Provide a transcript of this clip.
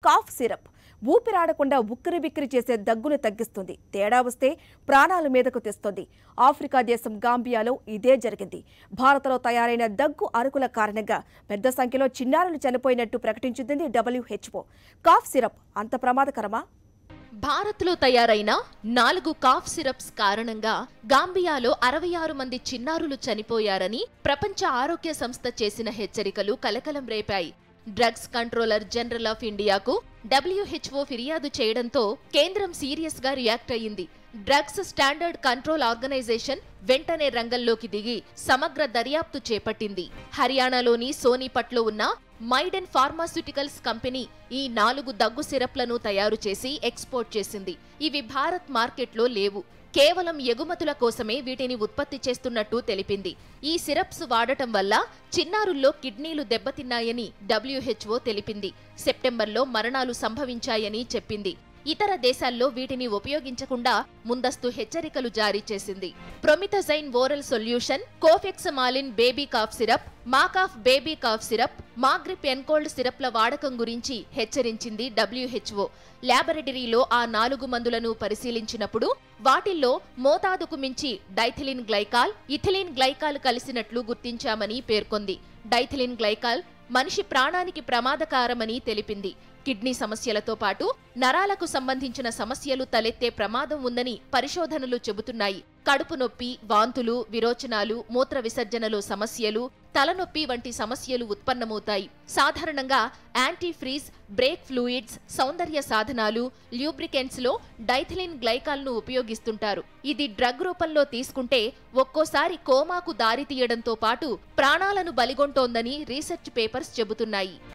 cough syrup ఊపిరాడకుండా ఉక్కిరి బిక్కిరి చేసే దగ్గును తగ్గిస్తుంది తేడా వస్తే ప్రాణాల మీదకు తెస్తుంది ఆఫ్రికా దేశం గాంబియాలో ఇదే జరిగింది భారత్లో తయారైన దగ్గు అరుకుల కారణంగా పెద్ద సంఖ్యలో చిన్నారులు చనిపోయినట్టు ప్రకటించింది డబ్ల్యూహెచ్ఓ కాఫ్ సిరప్ అంత ప్రమాదకరమా భారత్లో తయారైన నాలుగు కాఫ్ సిరప్స్ కారణంగా గాంబియాలో అరవై ఆరు మంది చిన్నారులు చనిపోయారని ప్రపంచ ఆరోగ్య సంస్థ చేసిన హెచ్చరికలు కలకలం రేపాయి డ్రగ్స్ కంట్రోలర్ జనరల్ ఆఫ్ ఇండియాకు డబ్ల్యూహెచ్ఓ ఫిర్యాదు చేయడంతో కేంద్రం సీరియస్ గా రియాక్ట్ అయ్యింది డ్రగ్స్ స్టాండర్డ్ కంట్రోల్ ఆర్గనైజేషన్ వెంటనే రంగంలోకి దిగి సమగ్ర దర్యాప్తు చేపట్టింది హర్యానాలోని సోనీపట్లో ఉన్న మైడెన్ ఫార్మాస్యూటికల్స్ కంపెనీ ఈ నాలుగు దగ్గు సిరప్లను తయారు చేసి ఎక్స్పోర్ట్ చేసింది ఇవి భారత్ మార్కెట్లో లేవు కేవలం ఎగుమతుల కోసమే వీటిని ఉత్పత్తి చేస్తున్నట్టు తెలిపింది ఈ సిరప్స్ వాడటం వల్ల చిన్నారుల్లో కిడ్నీలు దెబ్బతిన్నాయని డబ్ల్యూహెచ్ఓ తెలిపింది సెప్టెంబర్లో మరణాలు సంభవించాయని చెప్పింది ఇతర దేశాల్లో వీటిని ఉపయోగించకుండా ముందస్తు హెచ్చరికలు జారీ చేసింది promethazine oral solution Kofexmalin baby cough syrup Makoff baby cough syrup Magrip n cold సిరప్ల వాడకం గురించి హెచ్చరించింది డబ్ల్యూహెచ్ఓ ల్యాబొరేటరీలో ఆ నాలుగు మందులను పరిశీలించినప్పుడు వాటిల్లో మోతాదుకు మించి డైథిలిన్ గ్లైకాల్ ఇథిలిన్ గ్లైకాల్ కలిసినట్లు గుర్తించామని పేర్కొంది డైథిలిన్ గ్లైకాల్ మనిషి ప్రాణానికి ప్రమాదకారమని తెలిపింది కిడ్నీ సమస్యలతో పాటు నరాలకు సంబంధించిన సమస్యలు తలెత్తే ప్రమాదం ఉందని పరిశోధనలు చెబుతున్నాయి కడుపు నొప్పి వాంతులు విరోచనాలు మూత్ర విసర్జనలో సమస్యలు తలనొప్పి వంటి సమస్యలు ఉత్పన్నమవుతాయి సాధారణంగా యాంటీ ఫ్రీజ్ బ్రేక్ ఫ్లూయిడ్స్ సౌందర్య సాధనాలు ల్యూబ్రికెంట్స్ లో డైథిలిన్ గ్లైకాల్ ను ఉపయోగిస్తుంటారు ఇది డ్రగ్ రూపంలో తీసుకుంటే ఒక్కోసారి కోమాకు దారితీయడంతో పాటు ప్రాణాలను బలిగొంటోందని రీసెర్చ్ పేపర్స్ చెబుతున్నాయి